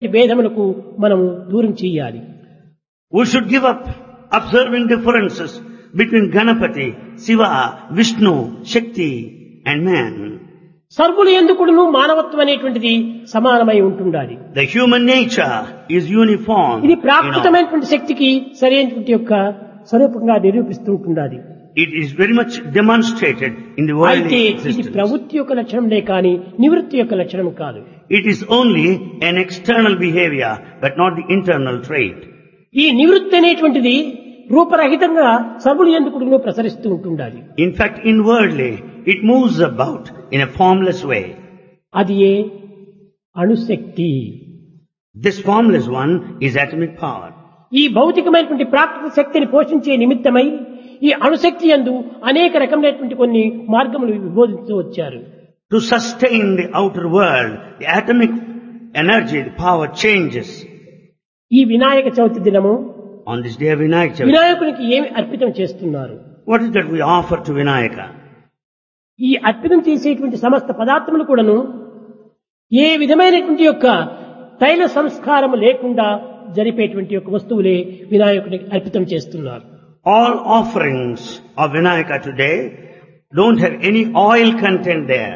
భేదములకు మనము దూరం చేయాలి We should give up observing differences between Ganapati, Shiva, Vishnu, Shakti and man. సర్వులు ఎందుకును మానవత్వం అనేటువంటిది సమానమై ఉంటుండాలి The human nature is uniform. ఇది in all. ప్రాకృతమైనటువంటి శక్తికి సరైనటువంటి యొక్క స్వరూపంగా నిరూపిస్తూ ఉంటుండాలి It is very much demonstrated in the worldly అయితే ఇది existence. ప్రవృత్తి యొక్క లక్షణంలే కాని నివృత్తి యొక్క లక్షణం కాదు It is only an external behavior, but not the internal trait. ఈ నివృత్తి అనేటువంటిది రూపరహితంగా సర్వులు ఎందుకు ప్రసరిస్తూ ఉంటుండాలి In fact, inwardly, it moves about in a formless way. అది ఏ అణుశక్తి This formless one is atomic power. ఈ భౌతికమైనటువంటి ప్రాకృతిక శక్తిని పోషించే నిమిత్తమై ఈ అణుశక్తి యందు అనేక రకమైనటువంటి కొన్ని మార్గములు విభోదిస్తూ వచ్చారు To sustain the outer world, the atomic energy, the power changes. ఈ వినాయక చవితి దినము On this day of Vinayak Chavithi, వినాయకునికి ఏమి అర్పితం చేస్తున్నారు what is that we offer to Vinayaka? ఈ అర్పితం చేసేటువంటి సమస్త పదార్థములు కూడాను ఏ విధమైనటువంటి యొక్క తైల సంస్కారము లేకుండా జరిపేటువంటి యొక్క వస్తువులే వినాయకునికి అర్పితం చేస్తున్నారు All offerings of Vinayaka today don't have any oil content there.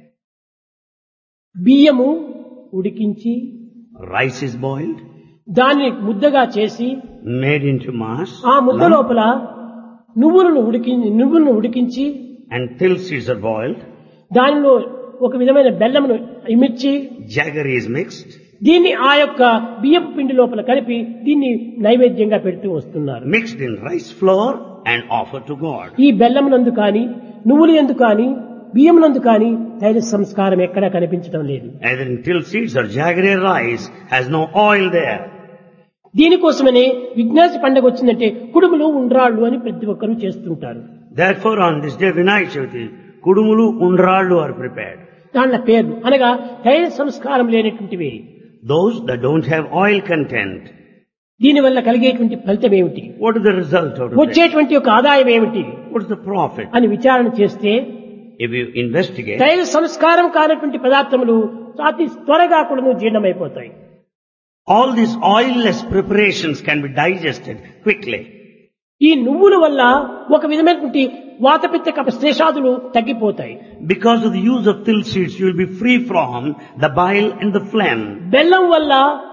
బియ్యము ఉడికించి Rice is boiled, దాన్ని ముద్దగా చేసి made into mass, ఆ ముద్ద లోపల నువ్వులను ఉడికి నువ్వులను ఉడికించి and till seeds are boiled, దానిలో ఒక విధమైన బెల్లమును ఇమిర్చి jaggery is mixed, దీన్ని ఆ యొక్క బియ్యపు పిండి లోపల కలిపి దీన్ని నైవేద్యంగా పెడుతూ వస్తున్నారు mixed in rice flour and offered to God. ఈ బెల్లమునందు కాని నువ్వులు ఎందు కాని బియ్యమునందు కాని తైల సంస్కారం ఎక్కడా కనిపించడం లేదు Either in till seeds or jaggery rice has no oil there. దీనికోసమనే Vighnesha పండుగ వచ్చిందంటే కుడుములు ఉండ్రాళ్ళు అని ప్రతి ఒక్కరూ చేస్తుంటారు Therefore on this day Vinayak Chavithi, kudumulu undrallu are prepared. దానిల పేర్లు అనగా తైల సంస్కారం లేనటువంటివి Those that don't have oil content, దీనివల్ల కలిగేటువంటి ఫలితం ఏమిటి what is the result out of that? వచ్చేటువంటి యొక్క ఆదాయం ఏమిటి What is the profit? అని విచారణ చేస్తే If you investigate, తైల సంస్కారం కానటువంటి పదార్థములు అతి త్వరగా కూడా జీర్ణమైపోతాయి all these oilless preparations can be digested quickly. ఈ నువ్వుల వల్ల ఒక విధమైనటువంటి వాతపిత్త కప శేషాదులు తగ్గిపోతాయి Because of the use of till seeds, you will be free from the bile and the phlegm. బెల్లం వల్ల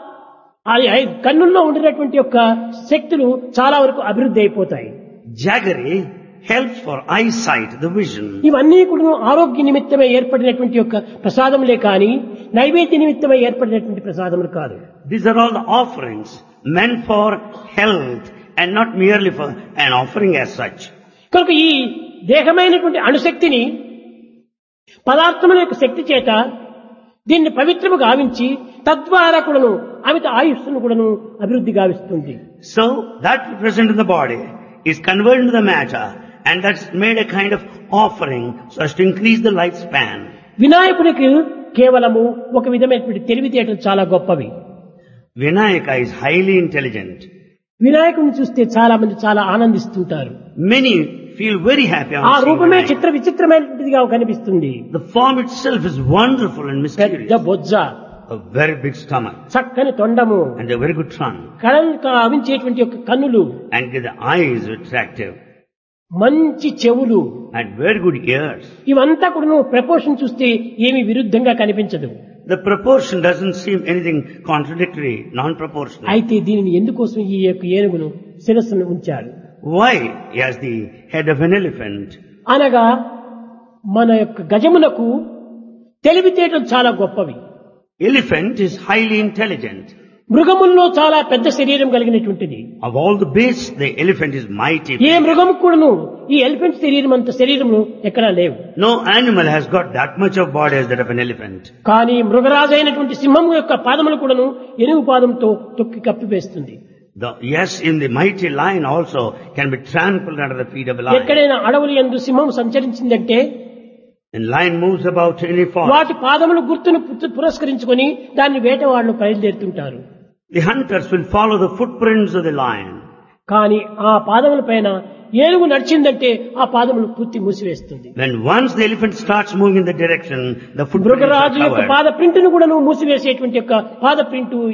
ఆ ఐ- కన్నుల్లో ఉండినటువంటి యొక్క శక్తులు చాలా వరకు అభివృద్ధి అయిపోతాయి Jaggery helps for eyesight, the vision. ఇవన్నీ కూడా ఆరోగ్య నిమిత్తమై ఏర్పడినటువంటి యొక్క ప్రసాదములే కానీ నైవేద్య నిమిత్తమై ఏర్పడినటువంటి ప్రసాదములు కాదు These are all the offerings meant for health and not merely for an offering as such. కనుక ఈ దేహమైనటువంటి అణుశక్తిని పదార్థముల యొక్క శక్తి చేత దీన్ని పవిత్రము గావించి తద్వారా కూడాను అమిత ఆయుస్సును కూడాను అభివృద్ధి గావిస్తుంది So that present in the body is converted into the matter and that's made a kind of offering so as to increase the lifespan. వినాయకుడికి కేవలము ఒక విధమైనటువంటి తెలివితేటలు చాలా గొప్పవి Vinayaka is highly intelligent. వినాయకుడిని చూస్తే చాలా మంది చాలా ఆనందిస్తుంటారు Many feel very happy ఆ on seeing రూపమే Vinayaka. చిత్ర విచిత్రమైనటువంటిదిగా కనిపిస్తుంది The form itself is wonderful and పెద్ద mysterious. Bojja A very big stomach చక్కని తొండము and a very good trunk కళలు కవించేటువంటి యొక్క కన్నులు and the eyes attractive మంచి చెవులు and very good ears. ఇవంతా కూడా నువ్వు ప్రపోర్షన్ చూస్తే ఏమి విరుద్ధంగా కనిపించదు The proportion doesn't seem anything contradictory, non-proportional. అయితే దీనిని ఎందుకోసం ఈ యొక్క ఏనుగును శిరస్సును ఉంచాడు Why he has the head of an elephant? అనగా మన యొక్క గజమునకు తెలివితేటలు చాలా గొప్పవి Elephant is highly intelligent. మృగముల్లో చాలా పెద్ద శరీరం కలిగినటువంటిది Of all the beasts, the elephant is mighty. ఏ మృగము కూడాను ఈ ఎలిఫెంట్ శరీరం అంత శరీరము ఎక్కడా లేవు No animal has got that much of body as that of an elephant. కానీ మృగరాజు అయినటువంటి సింహం యొక్క పాదములు కూడాను ఎనుగు పాదంతో తొక్కి కప్పివేస్తుంది The, yes, in the mighty lion also can be trampled under the feet of a lion. ఎక్కడైనా అడవులు ఎందు సింహం సంచరించిందంటే And lion moves about any forest. వాటి పాదములు గుర్తును పు- పురస్కరించుకొని దాన్ని వేటవాళ్ళు బయలుదేరుతుంటారు The hunters will follow the footprints of the lion. కానీ ఆ పాదముల పైన ఏనుగు నడిచిందంటే ఆ పాదములు పూర్తి మూసివేస్తుంది When once the elephant starts moving in the direction, the footprints are మృగరాజు యొక్క covered. పాద ప్రింటును కూడా నువ్వు మూసివేసేటువంటి యొక్క పాద ప్రింటు